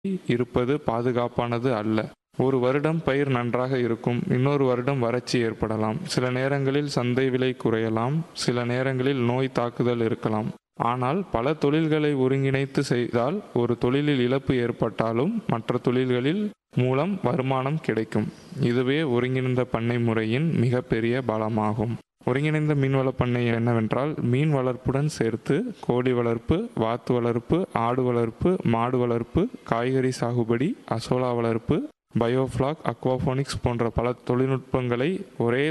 இருப்பது பாதுகாப்பானது அல்ல ஒரு வருடம் பயிர் நன்றாக இருக்கும் இன்னொரு வருடம் வறட்சி ஏற்படலாம் சில நேரங்களில் சந்தை விலை குறையலாம் சில நேரங்களில் நோய் தாக்குதல் இருக்கலாம் ஆனால் பல தொழில்களை ஒருங்கிணைத்து செய்தால் ஒரு தொழிலில் இழப்பு ஏற்பட்டாலும் மற்ற தொழில்களில் மூலம் வருமானம் கிடைக்கும் இதுவே ஒருங்கிணைந்த பண்ணை முறையின் மிகப்பெரிய பலமாகும் ஒருங்கிணைந்த மீன்வள பண்ணை என்னவென்றால் மீன் வளர்ப்புடன் சேர்த்து கோழி வளர்ப்பு வாத்து வளர்ப்பு ஆடு வளர்ப்பு மாடு வளர்ப்பு காய்கறி சாகுபடி அசோலா வளர்ப்பு பயோஃப்ளாக் அக்வாஃபோனிக்ஸ் போன்ற பல தொழில்நுட்பங்களை ஒரே